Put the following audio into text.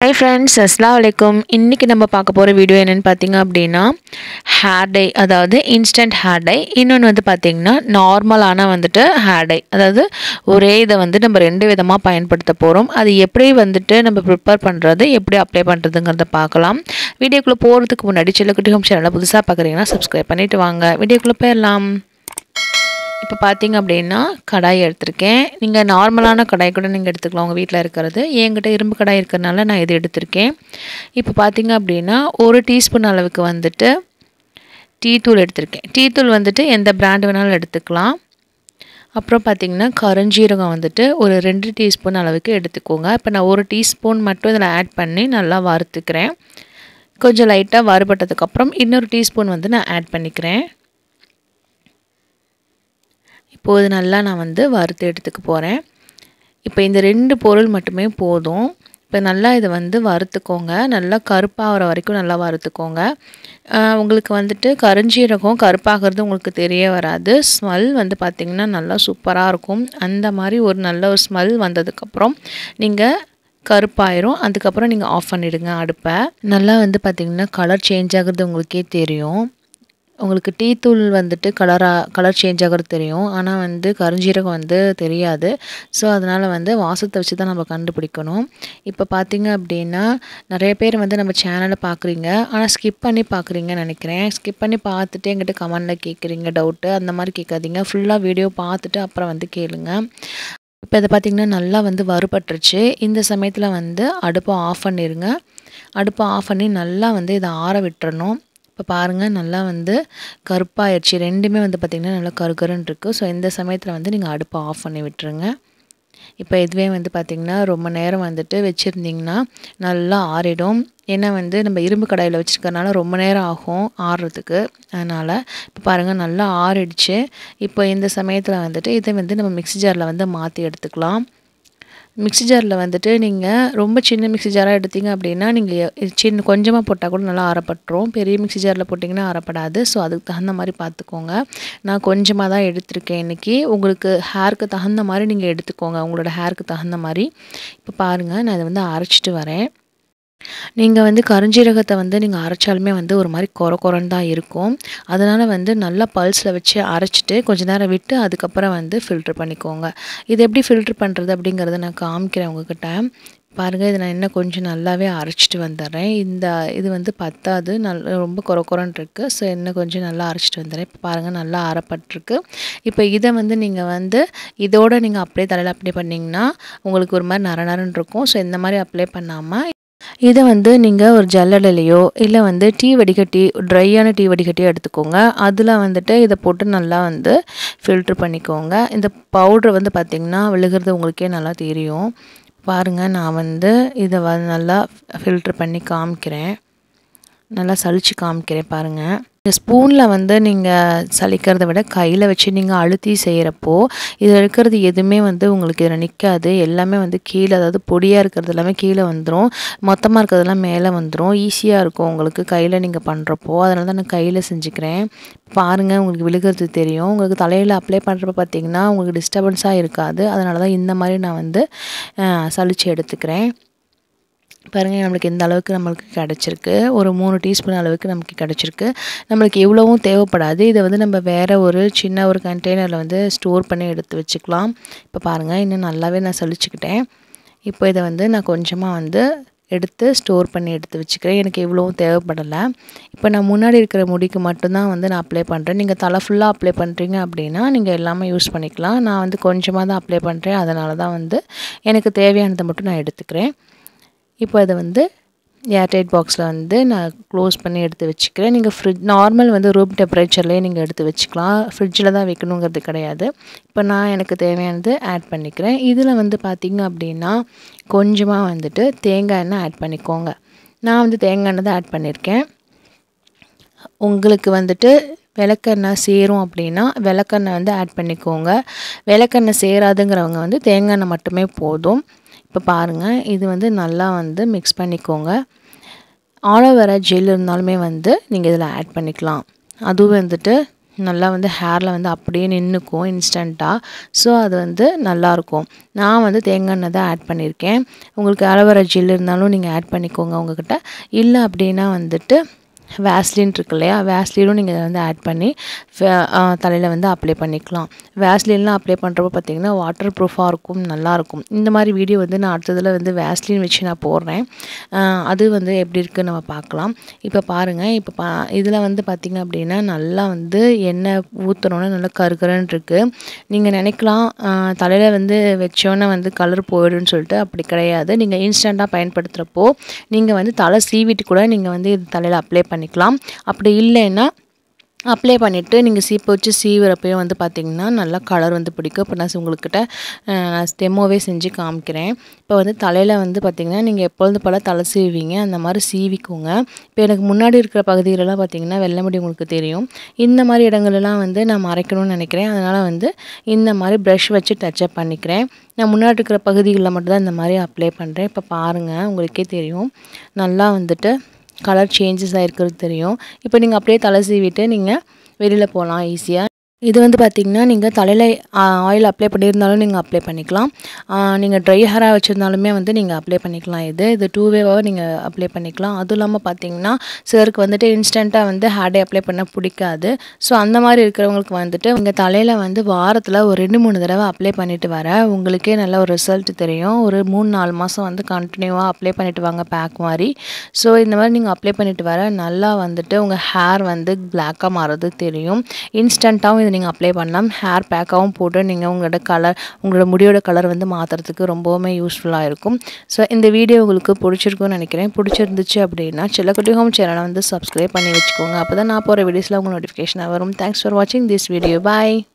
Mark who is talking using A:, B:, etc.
A: hi friends அஸ்லாம் வலைக்கும் இன்றைக்கி நம்ம பார்க்க போகிற வீடியோ என்னென்னு பார்த்தீங்க அப்படின்னா ஹேர் டை அதாவது இன்ஸ்டன்ட் ஹேர் டை இன்னொன்று வந்து பார்த்திங்கன்னா நார்மலான வந்துட்டு ஹேர் டை அதாவது ஒரே இதை வந்து நம்ம ரெண்டு விதமாக பயன்படுத்த போகிறோம் அது எப்படி வந்துட்டு நம்ம ப்ரிப்பேர் பண்ணுறது எப்படி அப்ளை பண்ணுறதுங்கிறத பார்க்கலாம் வீடியோக்குள்ளே போகிறதுக்கு முன்னாடி சில்லக்குட்டி ஹோம் சேனலை புதுசாக பார்க்குறீங்கன்னா சப்ஸ்கிரைப் பண்ணிவிட்டு வாங்க வீடியோக்குள்ளே போயிடலாம் இப்போ பார்த்தீங்க அப்படின்னா கடாய் எடுத்திருக்கேன் நீங்கள் நார்மலான கடாய் கூட நீங்கள் எடுத்துக்கலாம் உங்கள் வீட்டில் இருக்கிறது என்கிட்ட இரும்பு கடாய் இருக்கிறனால நான் இது எடுத்திருக்கேன் இப்போ பார்த்தீங்க அப்படின்னா ஒரு டீஸ்பூன் அளவுக்கு வந்துட்டு டீ தூள் எடுத்திருக்கேன் டீ தூள் வந்துட்டு எந்த பிராண்ட் வேணாலும் எடுத்துக்கலாம் அப்புறம் பார்த்திங்கன்னா கருஞ்சீரகம் வந்துட்டு ஒரு ரெண்டு டீஸ்பூன் அளவுக்கு எடுத்துக்கோங்க இப்போ நான் ஒரு டீஸ்பூன் மட்டும் இதில் ஆட் பண்ணி நல்லா வறுத்துக்கிறேன் கொஞ்சம் லைட்டாக வறுபட்டதுக்கப்புறம் இன்னொரு டீஸ்பூன் வந்து நான் ஆட் பண்ணிக்கிறேன் இப்போது நல்லா நான் வந்து வறுத்து எடுத்துக்க போகிறேன் இப்போ இந்த ரெண்டு பொருள் மட்டுமே போதும் இப்போ நல்லா இதை வந்து வறுத்துக்கோங்க நல்லா கருப்பாகிற வரைக்கும் நல்லா வறுத்துக்கோங்க உங்களுக்கு வந்துட்டு கருஞ்சீரகம் கருப்பாகிறது உங்களுக்கு தெரிய வராது ஸ்மெல் வந்து பார்த்திங்கன்னா நல்லா சூப்பராக இருக்கும் அந்த மாதிரி ஒரு நல்ல ஒரு ஸ்மெல் வந்ததுக்கப்புறம் நீங்கள் கருப்பாயிரும் அதுக்கப்புறம் நீங்கள் ஆஃப் பண்ணிவிடுங்க அடுப்பை நல்லா வந்து பார்த்திங்கன்னா கலர் சேஞ்ச் ஆகுறது உங்களுக்கே தெரியும் உங்களுக்கு டீ தூள் வந்துட்டு கலராக கலர் சேஞ்ச் ஆகிறது தெரியும் ஆனால் வந்து கருஞ்சீரகம் வந்து தெரியாது ஸோ அதனால் வந்து வாசத்தை வச்சு தான் நம்ம கண்டுபிடிக்கணும் இப்போ பார்த்தீங்க அப்படின்னா நிறைய பேர் வந்து நம்ம சேனலை பார்க்குறீங்க ஆனால் ஸ்கிப் பண்ணி பார்க்குறீங்கன்னு நினைக்கிறேன் ஸ்கிப் பண்ணி பார்த்துட்டு எங்கிட்ட கமெண்டில் கேட்குறீங்க டவுட்டு அந்த மாதிரி கேட்காதீங்க ஃபுல்லாக வீடியோ பார்த்துட்டு அப்புறம் வந்து கேளுங்க இப்போ இதை பார்த்திங்கன்னா நல்லா வந்து வறுபட்டுருச்சு இந்த சமயத்தில் வந்து அடுப்பை ஆஃப் பண்ணிடுங்க அடுப்பை ஆஃப் பண்ணி நல்லா வந்து இதை ஆற விட்டுறணும் இப்போ பாருங்கள் நல்லா வந்து கருப்பாயிடுச்சு ரெண்டுமே வந்து பார்த்திங்கன்னா நல்லா கருகருன்னு இருக்குது ஸோ இந்த சமயத்தில் வந்து நீங்கள் அடுப்பை ஆஃப் பண்ணி விட்டுருங்க இப்போ இதுவே வந்து பார்த்திங்கன்னா ரொம்ப நேரம் வந்துட்டு வச்சுருந்திங்கன்னா நல்லா ஆறிடும் ஏன்னா வந்து நம்ம இரும்பு கடாயில் வச்சுருக்கறனால ரொம்ப நேரம் ஆகும் ஆறுறதுக்கு அதனால் இப்போ பாருங்கள் நல்லா ஆறிடுச்சு இப்போ இந்த சமயத்தில் வந்துட்டு இதை வந்து நம்ம மிக்ஸி ஜாரில் வந்து மாற்றி எடுத்துக்கலாம் மிக்ஸி ஜாரில் வந்துட்டு நீங்கள் ரொம்ப சின்ன மிக்ஸி ஜாராக எடுத்தீங்க அப்படின்னா நீங்கள் சின்ன கொஞ்சமாக போட்டால் கூட நல்லா அரைப்பட்டுரும் பெரிய மிக்ஸி ஜாரில் போட்டிங்கன்னா அரைப்படாது ஸோ அதுக்கு தகுந்த மாதிரி பார்த்துக்கோங்க நான் கொஞ்சமாக தான் எடுத்திருக்கேன் இன்றைக்கி உங்களுக்கு ஹேருக்கு தகுந்த மாதிரி நீங்கள் எடுத்துக்கோங்க உங்களோட ஹேருக்கு தகுந்த மாதிரி இப்போ பாருங்கள் நான் இதை வந்து அரைச்சிட்டு வரேன் நீங்கள் வந்து கருஞ்சீரகத்தை வந்து நீங்கள் அரைச்சாலுமே வந்து ஒரு மாதிரி குறை குறைன்னு தான் இருக்கும் அதனால் வந்து நல்லா பல்ஸில் வச்சு அரைச்சிட்டு கொஞ்ச நேரம் விட்டு அதுக்கப்புறம் வந்து ஃபில்ட்ரு பண்ணிக்கோங்க இது எப்படி ஃபில்ட்ரு பண்ணுறது அப்படிங்கிறத நான் காமிக்கிறேன் உங்ககிட்ட பாருங்கள் இதை நான் இன்னும் கொஞ்சம் நல்லாவே அரைச்சிட்டு வந்துடுறேன் இந்த இது வந்து பத்தாது நல் ரொம்ப குறை குறைன்னு இருக்குது ஸோ இன்னும் கொஞ்சம் நல்லா அரைச்சிட்டு வந்துடுறேன் இப்போ பாருங்கள் நல்லா அரைப்பட்டிருக்கு இப்போ இதை வந்து நீங்கள் வந்து இதோட நீங்கள் அப்படியே தலையில் அப்ளை பண்ணிங்கன்னா உங்களுக்கு ஒரு மாதிரி நர நரன்னு இருக்கும் ஸோ இந்த மாதிரி அப்ளை பண்ணாமல் இதை வந்து நீங்கள் ஒரு ஜல்லடையிலையோ இல்லை வந்து டீ வடிகட்டி ட்ரையான டீ வடிகட்டியோ எடுத்துக்கோங்க அதில் வந்துட்டு இதை போட்டு நல்லா வந்து ஃபில்ட்ரு பண்ணிக்கோங்க இந்த பவுட்ரு வந்து பார்த்திங்கன்னா விழுகிறது உங்களுக்கே நல்லா தெரியும் பாருங்கள் நான் வந்து இதை வ நல்லா ஃபில்ட்ரு பண்ணி காமிக்கிறேன் நல்லா சளிச்சு காமிக்கிறேன் பாருங்கள் இந்த ஸ்பூனில் வந்து நீங்கள் சலிக்கிறத விட கையில் வச்சு நீங்கள் அழுத்தி செய்கிறப்போ இதில் இருக்கிறது எதுவுமே வந்து உங்களுக்கு இதில் நிற்காது எல்லாமே வந்து கீழே அதாவது பொடியாக இருக்கிறது எல்லாமே கீழே வந்துடும் மொத்தமாக இருக்கிறதெல்லாம் மேலே வந்துடும் ஈஸியாக இருக்கும் உங்களுக்கு கையில் நீங்கள் பண்ணுறப்போ அதனால தான் நான் கையில் செஞ்சுக்கிறேன் பாருங்கள் உங்களுக்கு விழுகிறது தெரியும் உங்களுக்கு தலையில் அப்ளை பண்ணுறப்ப பார்த்தீங்கன்னா உங்களுக்கு டிஸ்டர்பன்ஸாக இருக்காது அதனால தான் இந்த மாதிரி நான் வந்து சளிச்சு எடுத்துக்கிறேன் பாருங்கள் நம்மளுக்கு இந்த அளவுக்கு நம்மளுக்கு கிடச்சிருக்கு ஒரு மூணு டீஸ்பூன் அளவுக்கு நமக்கு கிடச்சிருக்கு நம்மளுக்கு இவ்வளவும் தேவைப்படாது இதை வந்து நம்ம வேறு ஒரு சின்ன ஒரு கண்டெய்னரில் வந்து ஸ்டோர் பண்ணி எடுத்து வச்சுக்கலாம் இப்போ பாருங்கள் இன்னும் நல்லாவே நான் சளிச்சுக்கிட்டேன் இப்போ இதை வந்து நான் கொஞ்சமாக வந்து எடுத்து ஸ்டோர் பண்ணி எடுத்து வச்சுக்கிறேன் எனக்கு இவ்வளவும் தேவைப்படலை இப்போ நான் முன்னாடி இருக்கிற முடிக்கு மட்டும்தான் வந்து நான் அப்ளை பண்ணுறேன் நீங்கள் தலை ஃபுல்லாக அப்ளை பண்ணுறீங்க அப்படின்னா நீங்கள் எல்லாமே யூஸ் பண்ணிக்கலாம் நான் வந்து கொஞ்சமாக தான் அப்ளை பண்ணுறேன் அதனால தான் வந்து எனக்கு தேவையானதை மட்டும் நான் எடுத்துக்கிறேன் இப்போ அதை வந்து ஏர்டைட் பாக்ஸில் வந்து நான் க்ளோஸ் பண்ணி எடுத்து வச்சுக்கிறேன் நீங்கள் ஃப்ரிட்ஜ் நார்மல் வந்து ரூம் டெம்பரேச்சர்லேயே நீங்கள் எடுத்து வச்சுக்கலாம் ஃப்ரிட்ஜில் தான் வைக்கணுங்கிறது கிடையாது இப்போ நான் எனக்கு தேவையானது ஆட் பண்ணிக்கிறேன் இதில் வந்து பார்த்திங்க அப்படின்னா கொஞ்சமாக வந்துட்டு தேங்காய் எண்ணெய் ஆட் பண்ணிக்கோங்க நான் வந்து தேங்காய் எண்ணெய் தான் ஆட் பண்ணியிருக்கேன் உங்களுக்கு வந்துட்டு விளக்கெண்ணெய் சேரும் அப்படின்னா விளக்கெண்ணெய் வந்து ஆட் பண்ணிக்கோங்க விளக்கெண்ணெய் சேராதுங்கிறவங்க வந்து தேங்காய் எண்ணெய் மட்டுமே போதும் இப்போ பாருங்கள் இது வந்து நல்லா வந்து மிக்ஸ் பண்ணிக்கோங்க ஆலோவேரா ஜெல் இருந்தாலுமே வந்து நீங்கள் இதில் ஆட் பண்ணிக்கலாம் அதுவும் வந்துட்டு நல்லா வந்து ஹேரில் வந்து அப்படியே நின்றுக்கும் இன்ஸ்டண்ட்டாக ஸோ அது வந்து நல்லாயிருக்கும் நான் வந்து தேங்காய் எண்ணெய் தான் ஆட் பண்ணியிருக்கேன் உங்களுக்கு அலோவேரா ஜெல் இருந்தாலும் நீங்கள் ஆட் பண்ணிக்கோங்க உங்ககிட்ட இல்லை அப்படின்னா வந்துட்டு வேஸ்லின் இருக்கு இல்லையா வேஸ்லினும் நீங்கள் வந்து ஆட் பண்ணி தலையில் வந்து அப்ளை பண்ணிக்கலாம் வேஸ்லின்லாம் அப்ளை பண்ணுறப்ப பார்த்தீங்கன்னா வாட்டர் ப்ரூஃபாக இருக்கும் நல்லாயிருக்கும் இந்த மாதிரி வீடியோ வந்து நான் அடுத்ததில் வந்து வேஸ்லின் வச்சு நான் போடுறேன் அது வந்து எப்படி இருக்குன்னு நம்ம பார்க்கலாம் இப்போ பாருங்கள் இப்போ பா இதில் வந்து பார்த்திங்க அப்படின்னா நல்லா வந்து எண்ணெய் ஊற்றுனோன்னே நல்லா கருகருன்னு இருக்குது நீங்கள் நினைக்கலாம் தலையில் வந்து வச்சோன்னே வந்து கலர் போயிடும்னு சொல்லிட்டு அப்படி கிடையாது நீங்கள் இன்ஸ்டண்ட்டாக பயன்படுத்துகிறப்போ நீங்கள் வந்து தலை சீவிட்டு கூட நீங்கள் வந்து இது தலையில் அப்ளை பண்ணிக்கலாம் அப்படி இல்லைன்னா அப்ளை பண்ணிவிட்டு நீங்கள் சீப்பை வச்சு சீவுறப்பையும் வந்து பார்த்திங்கன்னா நல்லா கலர் வந்து பிடிக்கும் இப்போ நான் உங்கள்கிட்ட ஸ்டெம்மோவே செஞ்சு காமிக்கிறேன் இப்போ வந்து தலையில் வந்து பார்த்திங்கன்னா நீங்கள் எப்பொழுது போல் தலை சீவிங்க அந்த மாதிரி சீவிக்கோங்க இப்போ எனக்கு முன்னாடி இருக்கிற பகுதிகளெலாம் பார்த்திங்கன்னா வெள்ளை முடி உங்களுக்கு தெரியும் இந்த மாதிரி இடங்களெல்லாம் வந்து நான் மறைக்கணும்னு நினைக்கிறேன் அதனால் வந்து இந்த மாதிரி ப்ரஷ் வச்சு டச்சப் பண்ணிக்கிறேன் நான் முன்னாடி இருக்கிற பகுதிகளில் மட்டும்தான் இந்த மாதிரி அப்ளை பண்ணுறேன் இப்போ பாருங்கள் உங்களுக்கே தெரியும் நல்லா வந்துட்டு கலர் சேஞ்சஸ் ஆகிருக்கிறது தெரியும் இப்போ நீங்கள் அப்படியே தலை சீவிட்டு நீங்கள் வெளியில் போகலாம் ஈஸியாக இது வந்து பார்த்திங்கன்னா நீங்கள் தலையில் ஆயில் அப்ளை பண்ணியிருந்தாலும் நீங்கள் அப்ளை பண்ணிக்கலாம் நீங்கள் ட்ரை ஹேராக வச்சுருந்தாலுமே வந்து நீங்கள் அப்ளை பண்ணிக்கலாம் இது இது டூ வேவாக நீங்கள் அப்ளை பண்ணிக்கலாம் அதுவும் இல்லாமல் பார்த்தீங்கன்னா சிலருக்கு வந்துட்டு இன்ஸ்டண்ட்டாக வந்து ஹேர் டே அப்ளை பண்ண பிடிக்காது ஸோ அந்த மாதிரி இருக்கிறவங்களுக்கு வந்துட்டு உங்கள் தலையில் வந்து வாரத்தில் ஒரு ரெண்டு மூணு தடவை அப்ளை பண்ணிவிட்டு வர உங்களுக்கே நல்ல ஒரு ரிசல்ட் தெரியும் ஒரு மூணு நாலு மாதம் வந்து கண்டினியூவாக அப்ளை பண்ணிவிட்டு வாங்க பேக் மாதிரி ஸோ இந்த மாதிரி நீங்கள் அப்ளை பண்ணிவிட்டு வர நல்லா வந்துட்டு உங்கள் ஹேர் வந்து பிளாக்காக மாறது தெரியும் இன்ஸ்டண்ட்டாகவும் இது நீங்கள் அப்ளை பண்ணலாம் ஹேர் பேக்காகவும் போட்டு நீங்கள் உங்களோட கலர் உங்களோட முடியோட கலர் வந்து மாற்றுறதுக்கு ரொம்பவுமே யூஸ்ஃபுல்லாக இருக்கும் ஸோ இந்த வீடியோ உங்களுக்கு பிடிச்சிருக்கும்னு நினைக்கிறேன் பிடிச்சிருந்துச்சு அப்படின்னா செல்லக்குட்டி ஹோம் சேனலை வந்து சப்ஸ்கிரைப் பண்ணி வச்சுக்கோங்க அப்போ தான் நான் போகிற வீடியோஸில் உங்களுக்கு நோட்டிஃபிகேஷனாக வரும் தேங்க்ஸ் ஃபார் வாட்சிங் திஸ் வீடியோ பாய்